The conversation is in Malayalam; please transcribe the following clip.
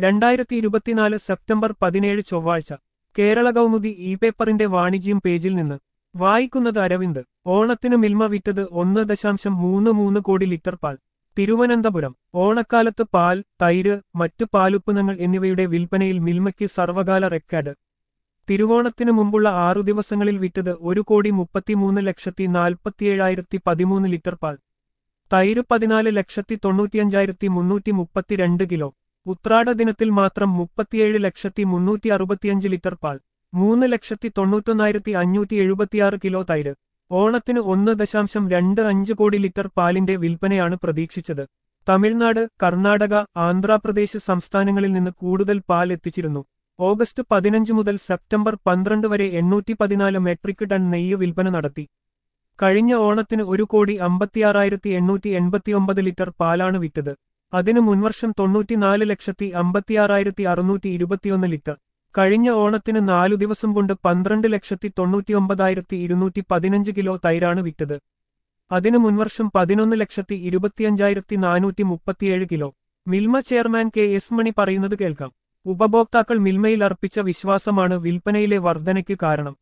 രണ്ടായിരത്തി ഇരുപത്തിനാല് സെപ്റ്റംബർ പതിനേഴ് ചൊവ്വാഴ്ച കേരള കൗമുദി ഇ പേപ്പറിന്റെ വാണിജ്യം പേജിൽ നിന്ന് വായിക്കുന്നത് അരവിന്ദ് ഓണത്തിന് മിൽമ വിറ്റത് ഒന്ന് ദശാംശം മൂന്ന് മൂന്ന് കോടി ലിറ്റർ പാൽ തിരുവനന്തപുരം ഓണക്കാലത്ത് പാൽ തൈര് മറ്റു പാലുൽപ്പന്നങ്ങൾ എന്നിവയുടെ വിൽപ്പനയിൽ മിൽമയ്ക്ക് സർവകാല റെക്കോർഡ് തിരുവോണത്തിനു മുമ്പുള്ള ആറു ദിവസങ്ങളിൽ വിറ്റത് ഒരു കോടി മുപ്പത്തിമൂന്ന് ലക്ഷത്തി നാൽപ്പത്തിയേഴായിരത്തി പതിമൂന്ന് ലിറ്റർ പാൽ തൈര് പതിനാല് ലക്ഷത്തി തൊണ്ണൂറ്റിയഞ്ചായിരത്തി മുന്നൂറ്റി മുപ്പത്തിരണ്ട് കിലോ ഉത്രാട ദിനത്തിൽ മാത്രം മുപ്പത്തിയേഴ് ലക്ഷത്തി മുന്നൂറ്റി അറുപത്തിയഞ്ച് ലിറ്റർ പാൽ മൂന്ന് ലക്ഷത്തി തൊണ്ണൂറ്റൊന്നായിരത്തി അഞ്ഞൂറ്റി എഴുപത്തിയാറ് കിലോ തൈര് ഓണത്തിന് ഒന്ന് ദശാംശം രണ്ട് അഞ്ച് കോടി ലിറ്റർ പാലിന്റെ വിൽപ്പനയാണ് പ്രതീക്ഷിച്ചത് തമിഴ്നാട് കർണാടക ആന്ധ്രാപ്രദേശ് സംസ്ഥാനങ്ങളിൽ നിന്ന് കൂടുതൽ പാൽ എത്തിച്ചിരുന്നു ഓഗസ്റ്റ് പതിനഞ്ച് മുതൽ സെപ്റ്റംബർ പന്ത്രണ്ട് വരെ എണ്ണൂറ്റി പതിനാല് മെട്രിക് ടൺ നെയ്യ് വിൽപ്പന നടത്തി കഴിഞ്ഞ ഓണത്തിന് ഒരു കോടി അമ്പത്തിയാറായിരത്തി എണ്ണൂറ്റി എൺപത്തിയൊമ്പത് ലിറ്റർ പാലാണ് വിറ്റത് അതിനു മുൻവർഷം തൊണ്ണൂറ്റിനാല് ലക്ഷത്തി അമ്പത്തിയാറായിരത്തി അറുന്നൂറ്റി ഇരുപത്തിയൊന്ന് ലിറ്റർ കഴിഞ്ഞ ഓണത്തിന് നാലു ദിവസം കൊണ്ട് പന്ത്രണ്ട് ലക്ഷത്തി തൊണ്ണൂറ്റിയൊമ്പതായിരത്തി ഇരുന്നൂറ്റി പതിനഞ്ച് കിലോ തൈരാണ് വിറ്റത് അതിനു മുൻവർഷം പതിനൊന്ന് ലക്ഷത്തി ഇരുപത്തിയഞ്ചായിരത്തി നാനൂറ്റി മുപ്പത്തിയേഴ് kilo Milma chairman K S Mani പറയുന്നത് കേൾക്കാം ഉപഭോക്താക്കൾ മിൽമയിൽ അർപ്പിച്ച വിശ്വാസമാണ് വിൽപ്പനയിലെ വർധനയ്ക്ക് കാരണം